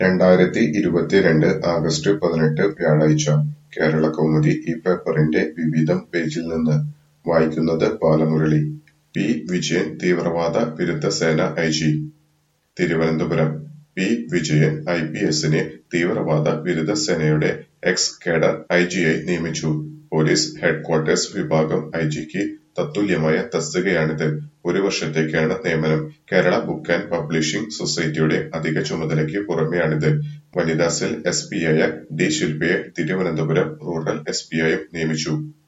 രണ്ടായിരത്തി ഇരുപത്തിരണ്ട് ആഗസ്റ്റ് പതിനെട്ട് വ്യാഴാഴ്ച കേരളകൗമുദി ഈ പേപ്പറിന്റെ വിവിധം പേജിൽ നിന്ന് വായിക്കുന്നത് ബാലമുരളി. പി. വിജയൻ തീവ്രവാദ വിരുദ്ധ സേന ഐജി തിരുവനന്തപുരം പി. വിജയൻ ഐപിഎസിനെ തീവ്രവാദ വിരുദ്ധ സേനയുടെ എക്സ് കേഡർ ഐജിയായി നിയമിച്ചു. പോലീസ് ഹെഡ്ക്വാർട്ടേഴ്സ് വിഭാഗം ഐജിക്ക് തത്തുല്യമായ തസ്തികയാണിത്. ഒരു വർഷത്തേക്കാണ് നിയമനം. കേരള ബുക്ക് ആൻഡ് പബ്ലിഷിംഗ് സൊസൈറ്റിയുടെ അധിക ചുമതലയ്ക്ക് പുറമെയാണിത്. വനിതാ സെൽ എസ് പിയായ ഡി ശിൽപയെ തിരുവനന്തപുരം റൂറൽ എസ് പിയായും നിയമിച്ചു.